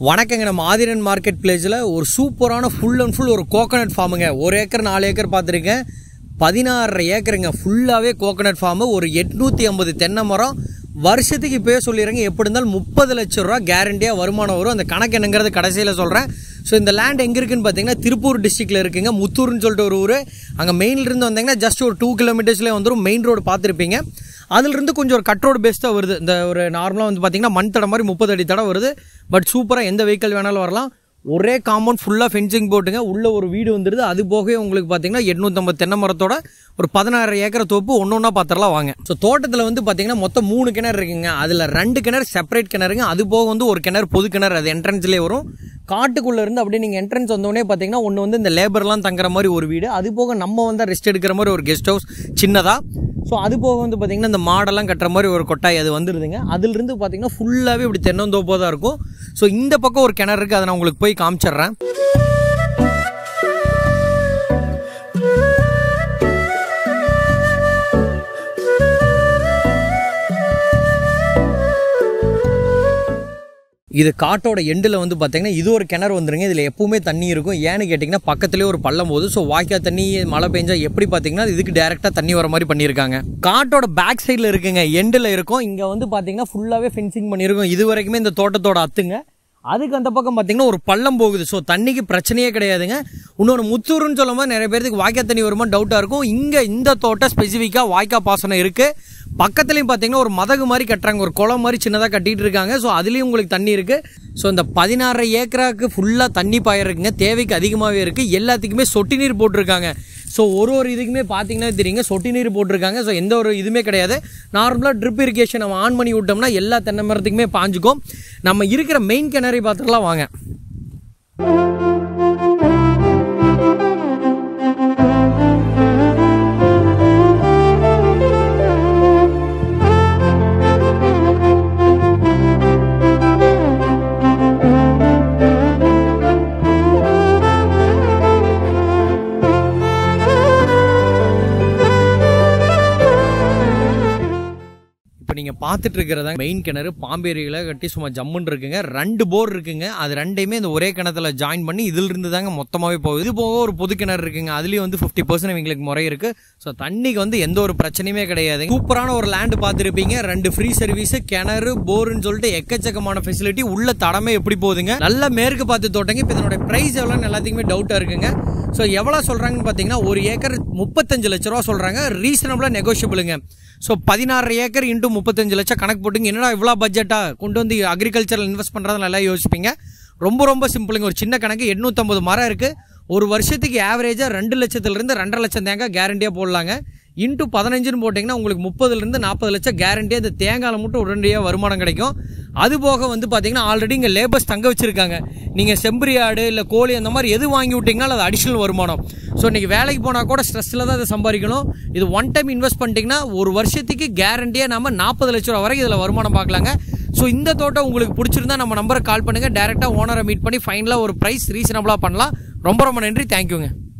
வணக்கங்க நம்ம ஆதிரன் மார்க்கெட் பிளேஸில் ஒரு சூப்பரான ஃபுல் அண்ட் ஃபுல் ஒரு கோகனட் ஃபார்முங்க ஒரு ஏக்கர் நாலு ஏக்கர் பார்த்துருக்கேன் பதினாறரை ஏக்கருங்க ஃபுல்லாகவே கோகனட் ஃபார்மு ஒரு எட்நூற்றி ஐம்பது தென்னை மரம் வருஷத்துக்கு இப்போயே சொல்லிடுறேங்க எப்படி இருந்தாலும் முப்பது லட்ச ரூபா கேரண்டியாக வருமானம் வரும் அந்த கணக்கு என்னங்கிறது கடைசியில் சொல்கிறேன் ஸோ இந்த லேண்ட் எங்கே இருக்குன்னு பார்த்தீங்கன்னா திருப்பூர் டிஸ்ட்ரிக்டில் இருக்குங்க முத்தூர்னு சொல்லிட்டு ஒரு ஊர் அங்கே மெயின்லேருந்து வந்தீங்கன்னா ஜஸ்ட் ஒரு டூ கிலோமீட்டர்ஸ்லேயே வந்துடும் மெயின் ரோடு பார்த்துருப்பீங்க அதுலேருந்து கொஞ்சம் ஒரு கட் ரோடு பேஸ் தான் வருது இந்த ஒரு நார்மலாக வந்து பார்த்தீங்கன்னா மண் தடம் மாதிரி முப்பது அடி தடம் வருது பட் சூப்பராக எந்த வெஹிக்கிள் வேணாலும் வரலாம் ஒரே காம்பவுண்ட் ஃபுல்லாக ஃபென்சிங் போட்டுங்க உள்ள ஒரு வீடு வந்துடுது அது போகவே உங்களுக்கு பார்த்தீங்கன்னா எட்நூற்றம்பது தென்னை மரத்தோட ஒரு பதினாறு ஏக்கர் தோப்பு ஒன்று ஒன்றா பார்த்துடலாம் வாங்க ஸோ தோட்டத்தில் வந்து பார்த்தீங்கன்னா மொத்தம் மூணு கிணறு இருக்குங்க அதில் ரெண்டு கிணறு செப்பரேட் கிணறுங்க அது போக வந்து ஒரு கிணறு பொது கிணறு அது என்ட்ரன்ஸ்லேயே வரும் காட்டுக்குள்ளே இருந்து அப்படியே நீங்கள் என்ட்ரன்ஸ் வந்தோடனே பார்த்தீங்கன்னா ஒன்று வந்து இந்த லேபர்லாம் தங்குற மாதிரி ஒரு வீடு அது போக நம்ம வந்து ரெஸ்ட் எடுக்கிற மாதிரி ஒரு கெஸ்ட் ஹவுஸ் சின்னதாக ஸோ அது போக வந்து பார்த்தீங்கன்னா இந்த மாடெல்லாம் கட்டுற மாதிரி ஒரு கொட்டாய் அது வந்துடுதுங்க அதுலேருந்து பார்த்தீங்கன்னா ஃபுல்லாகவே இப்படி தென்னந்தோப்பாக தான் இருக்கும் ஸோ இந்த பக்கம் ஒரு கிணறு இருக்குது அதை நான் உங்களுக்கு போய் காமிச்சிடுறேன் இது காட்டோட எண்டில் வந்து பார்த்தீங்கன்னா இது ஒரு கிணறு வந்துருங்க இதில் எப்பவுமே தண்ணி இருக்கும் ஏன்னு கேட்டிங்கன்னா பக்கத்துலேயே ஒரு பள்ளம் போது ஸோ வாய்க்கா தண்ணி மழை பெஞ்சா எப்படி பார்த்தீங்கன்னா இதுக்கு டேரெக்டாக தண்ணி வர மாதிரி பண்ணியிருக்காங்க காட்டோட பேக் சைடில் இருக்குங்க எண்டில் இருக்கும் இங்கே வந்து பார்த்தீங்கன்னா ஃபுல்லாகவே ஃபென்சிங் பண்ணியிருக்கோம் இது வரைக்குமே இந்த தோட்டத்தோட அத்துங்க அதுக்கு அந்த பக்கம் பார்த்தீங்கன்னா ஒரு பள்ளம் போகுது ஸோ தண்ணிக்கு பிரச்சனையே கிடையாதுங்க இன்னொரு முத்தூருன்னு சொல்லும் போது நிறைய பேருக்கு வாய்க்கா தண்ணி வருமா டவுட்டாக இருக்கும் இங்கே இந்த தோட்டம் ஸ்பெசிஃபிக்காக வாய்க்கா பாசனம் இருக்குது பக்கத்துலேயும் பார்த்தீங்கன்னா ஒரு மதகு மாதிரி கட்டுறாங்க ஒரு குளம் மாதிரி சின்னதாக கட்டிட்டு இருக்காங்க ஸோ அதுலேயும் உங்களுக்கு தண்ணி இருக்குது ஸோ இந்த பதினாறு ஏக்கராக்கு ஃபுல்லாக தண்ணி பாயிருக்குங்க தேவைக்கு அதிகமாகவே இருக்குது எல்லாத்துக்குமே சொட்டு நீர் போட்டிருக்காங்க ஸோ ஒரு ஒரு இதுக்குமே பார்த்தீங்கன்னா தெரியுங்க சொட்டு நீர் போட்டிருக்காங்க ஸோ எந்த ஒரு இதுவுமே கிடையாது நார்மலாக ட்ரிப் இரிகேஷன் நம்ம ஆன் பண்ணி விட்டோம்னா எல்லா தென்னை மரத்துக்குமே பாஞ்சுக்கும் நம்ம இருக்கிற மெயின் கிணறை பார்த்துக்கலாம் வாங்க இப்போ நீங்கள் பார்த்துட்டு இருக்கிறதா மெயின் கிணறு பாம்பேரியில் கட்டி சும்மா ஜம்முன்னு இருக்குங்க ரெண்டு போர் இருக்குங்க அது ரெண்டையுமே இந்த ஒரே கிணத்துல ஜாயின் பண்ணி இதிலிருந்து தாங்க மொத்தமாகவே போகுது இது போக ஒரு பொது கிணறு இருக்குங்க அதுலேயும் வந்து ஃபிஃப்டி பர்சன்ட் எங்களுக்கு முறை இருக்குது ஸோ தண்ணிக்கு வந்து எந்த ஒரு பிரச்சனையுமே கிடையாது சூப்பரான ஒரு லேண்டு பார்த்துருப்பீங்க ரெண்டு ஃப்ரீ சர்வீஸ் கிணறு போருன்னு சொல்லிட்டு எக்கச்சக்கமான ஃபெசிலிட்டி உள்ள தடமே எப்படி போகுதுங்க நல்ல மேற்கு பார்த்து தோட்டங்க இப்போ இதனோட ப்ரைஸ் எவ்வளோன்னு எல்லாத்துக்குமே டவுட்டாக இருக்குங்க ஸோ எவ்வளோ சொல்கிறாங்கன்னு பார்த்தீங்கன்னா ஒரு ஏக்கர் முப்பத்தஞ்சு லட்ச ரூபா சொல்கிறாங்க ரீசனபிளாக நெகோஷியபிளுங்க ஸோ பதினாறு ஏக்கர் இன்ட்டு முப்பத்தஞ்சு லட்சம் கணக்கு போட்டுங்க என்னடா இவ்வளோ பட்ஜெட்டாக கொண்டு வந்து அக்ரிகல்ச்சரில் இன்வெஸ்ட் பண்ணுறதை நல்லா யோசிப்பீங்க ரொம்ப ரொம்ப சிம்பிளுங்க ஒரு சின்ன கணக்கு எண்ணூற்றம்பது மரம் இருக்குது ஒரு வருஷத்துக்கு ஆவரேஜாக ரெண்டு லட்சத்துலேருந்து ரெண்டரை லட்சம் தேங்காய் கேரண்டியாக போடலாங்க இன்ட்டு பதினஞ்சுன்னு போட்டிங்கன்னா உங்களுக்கு முப்பதுலேருந்து நாற்பது லட்சம் கேரண்டியாக இந்த தேங்காயில் மட்டும் உடனடியாக வருமானம் கிடைக்கும் அது போக வந்து பார்த்தீங்கன்னா ஆல்ரெடி இங்கே லேபர்ஸ் தங்க வச்சுருக்காங்க நீங்கள் செம்பரி ஆடு இல்லை கோழி அந்த மாதிரி எது வாங்கி விட்டிங்கன்னா அது அடிஷ்னல் வருமானம் ஸோ இன்றைக்கி வேலைக்கு போனால் கூட ஸ்ட்ரெஸ்ஸில் தான் அதை சம்பாதிக்கணும் இது ஒன் டைம் இன்வெஸ்ட் பண்ணிட்டீங்கன்னா ஒரு வருஷத்துக்கு கேரண்டியாக நம்ம நாற்பது லட்ச ரூபா வரைக்கும் இதில் வருமானம் பார்க்கலாங்க ஸோ இந்த தோட்டம் உங்களுக்கு பிடிச்சிருந்தா நம்ம நம்பரை கால் பண்ணுங்கள் டேரெக்டாக ஓனரை மீட் பண்ணி ஃபைனலாக ஒரு ப்ரைஸ் ரீசனபிளாக பண்ணலாம் ரொம்ப ரொம்ப நன்றி தேங்க்யூங்க